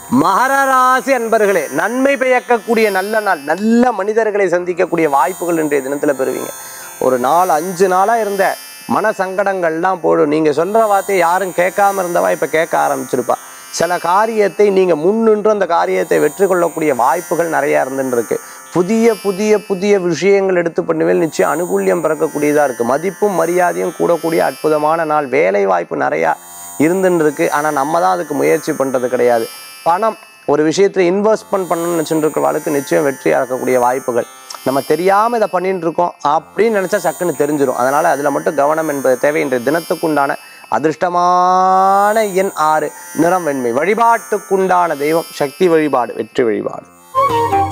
மகர ராசி அன்பர்களே நன்மை பயக்கக்கூடிய நல்ல நாள் நல்ல மனிதர்களை சந்திக்கக்கூடிய வாய்ப்புகள் இன்றைய தினத்துல பெறுவீங்க ஒரு நாலு அஞ்சு நாளா இருந்த மன சங்கடங்கள்லாம் போடும் நீங்க சொல்ற வார்த்தையை யாரும் கேட்காம இருந்தவா இப்ப கேட்க ஆரம்பிச்சிருப்பா சில காரியத்தை நீங்க முன்னின்று அந்த காரியத்தை வெற்றி கொள்ளக்கூடிய வாய்ப்புகள் நிறைய இருந்துன்னு இருக்கு புதிய புதிய புதிய விஷயங்கள் எடுத்து பண்ணுவேல் நிச்சயம் அனுகூல்யம் பிறக்கக்கூடியதா இருக்கு மதிப்பும் மரியாதையும் கூடக்கூடிய அற்புதமான நாள் வேலை வாய்ப்பு நிறையா இருந்துன்னு இருக்கு ஆனா நம்ம தான் அதுக்கு முயற்சி பண்றது கிடையாது பணம் ஒரு விஷயத்துல இன்வெஸ்ட்மெண்ட் பண்ணணும்னு நினச்சிட்டு இருக்கிறவளுக்கு நிச்சயம் வெற்றி இறக்கக்கூடிய வாய்ப்புகள் நம்ம தெரியாம இதை பண்ணிட்டு இருக்கோம் அப்படின்னு நினைச்சா சக்குன்னு தெரிஞ்சிடும் அதனால அதுல மட்டும் கவனம் என்பது தேவை இன்றைய தினத்துக்குண்டான அதிர்ஷ்டமான எண் ஆறு நிறம் வெண்மை வழிபாட்டுக்குண்டான தெய்வம் சக்தி வழிபாடு வெற்றி வழிபாடு